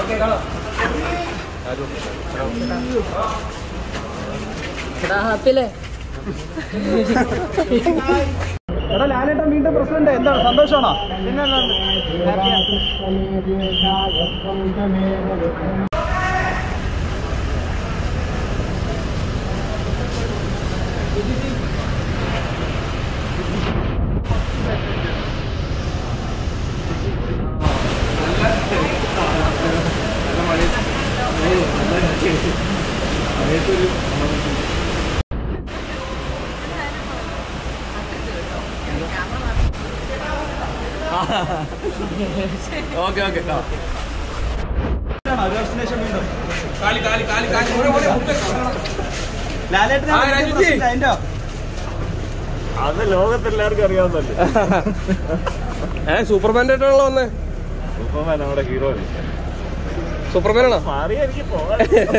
എടാ ഹാപ്പിയല്ലേ എടാ ലാലേട്ടൻ വീണ്ടും പ്രസിഡന്റ് എന്താണ് സന്തോഷമാണോ ഓക്കെ ഓക്കെ ഒരു വർഷത്തിന് ശേഷം വീണ്ടും കാലി കാലി കാലി കാലി ഓടെ ഓടെ ലാലേട്ടൻ ആ, രാജുജി. അതിന്റെ അത് ലോകത്തെല്ലാവർക്കും അറിയാവുന്നല്ലേ ഏ സൂപ്പർമാൻ്റെ ആയിട്ടാണല്ലോ വന്നേ സൂപ്പർമാൻ നമ്മുടെ ഹീറോ സൂപ്പർമാനാണോ മാറി എനിക്ക് പോകാൻ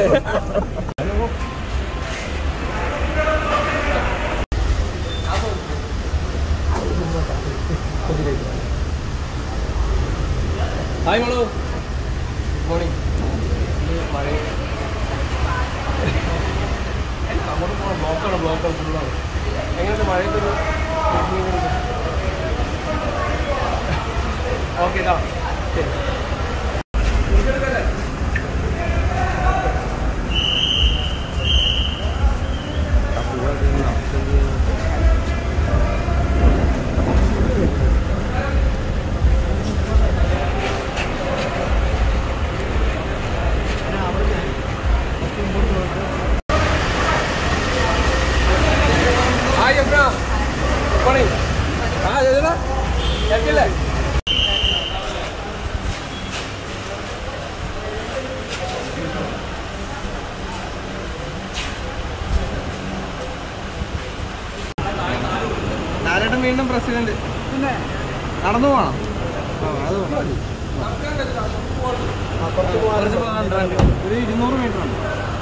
ഹായ് മോളു ഗുഡ് മോർണിംഗ് മഴ അങ്ങോട്ട് പോകണം ബ്ലോക്കാണ് ബ്ലോക്കാണ് ഫുള്ളാണ് എങ്ങനെയുണ്ട് മഴയത്തൊരു ഓക്കെ ഇതാ ശരി ഹായ് എബ്രാ ഗുഡ് മോർണിംഗ് ആ ചേട്ടാ ഹാപ്പിയല്ലേ ലാലേട്ടൻ വീണ്ടും പ്രസിഡന്റ് പിന്നെ നടന്നു പോകണം കുറച്ച് പോകാനുണ്ട്. ഒരു ഇരുന്നൂറ് മീറ്റർ ഉണ്ട്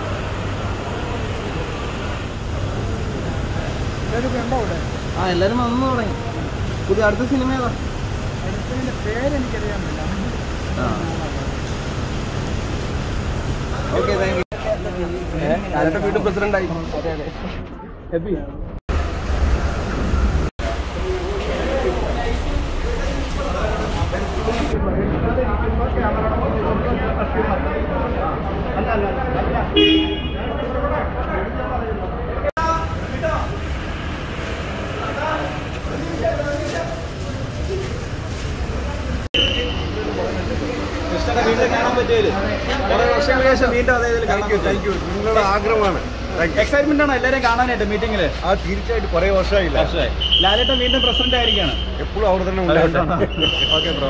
ആ എല്ലാരും വന്നു തുടങ്ങി പുതിയ അടുത്ത സിനിമ ഏതാ ഓക്കെ താങ്ക് യു ഞാനെന്റെ വീണ്ടും പ്രസിഡന്റ് ആയി ഹാപ്പി കൃഷ്ണനെ വീണ്ടും കാണാൻ പറ്റിയത് കുറെ വർഷങ്ങൾക്ക് ശേഷം വീണ്ടും അതായത് താങ്ക് യു നിങ്ങളുടെ ആഗ്രഹമാണ് എക്സൈറ്റ്മെന്റ് ആണോ എല്ലാവരും കാണാനായിട്ട് മീറ്റിംഗില് ആ തീർച്ചയായിട്ടും കുറെ വർഷമായില്ല ലാലേട്ടൻ വീണ്ടും പ്രസിഡന്റ് ആയിരിക്കാണ് എപ്പോഴും അവിടെ തന്നെ ഉണ്ടായിരുന്നു ഓക്കെ ബ്രോ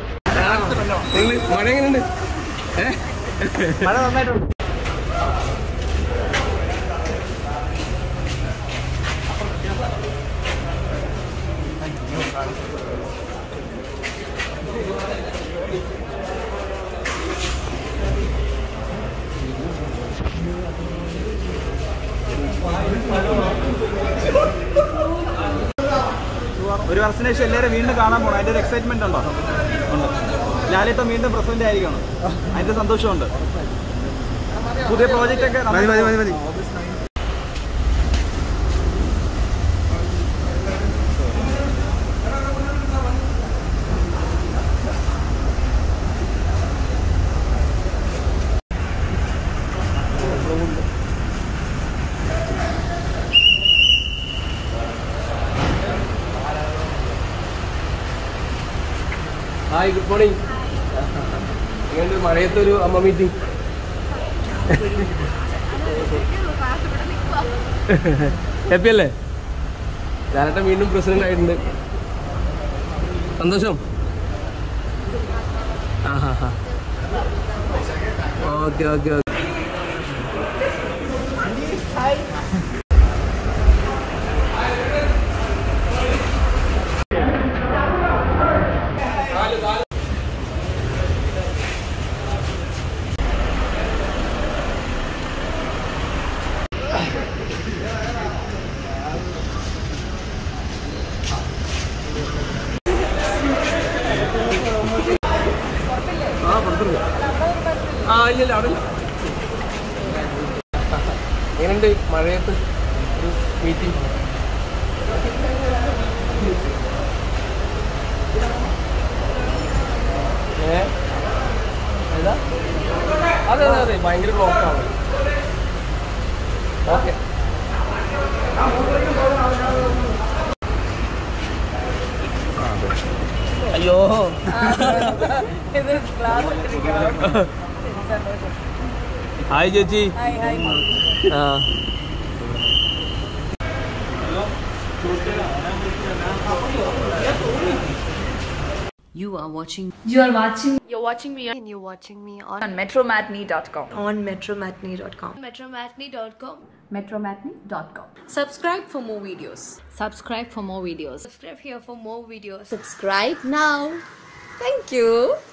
മഴ എങ്ങനെയുണ്ട് ഏ മഴ നന്നായിട്ടുണ്ട് ഒരു വർഷത്തിന് ശേഷം എല്ലാവരും വീണ്ടും കാണാൻ പോകണം അതിന്റെ ഒരു എക്സൈറ്റ്മെന്റ് ഉണ്ടോ ഉണ്ട് ലാലേട്ടൻ വീണ്ടും പ്രസിഡന്റ് ആയിരിക്കണം അതിന്റെ സന്തോഷമുണ്ട് പുതിയ പ്രോജക്റ്റ് ഒക്കെ നന്നായി- ഹായ് ഗുഡ് മോർണിംഗ് എങ്ങനെയുണ്ട് മഴയത്തൊരു അമ്മ മീറ്റിംഗ് ഹാപ്പി അല്ലേ ഞാനേട്ടൻ വീണ്ടും പ്രസിഡന്റ് ആയിട്ടുണ്ട് സന്തോഷം ആ ഹാ ഹാ ഓക്കെ ഓക്കെ ഓക്കെ ആ പുറത്തുണ്ട് എങ്ങനെയുണ്ട് മഴയത്ത് ഒരു മീറ്റിംഗ് ഏ ഏതാ അതെ അതെ അതെ ഭയങ്കര ബ്ലോക്കാണ് ഓക്കെ അയ്യോ ഇത് ക്ലാസ് ഇട്ടിരിക്കണം. ഹായ് ചേച്ചി ഹായ് ഹായ് ആ You are watching You are watching You're watching me and you're watching me on, on metromatney.com. on metromatney.com. metromatney.com. metromatney.com. subscribe for more videos. Subscribe for more videos. Subscribe here for more videos. Subscribe now. Thank you.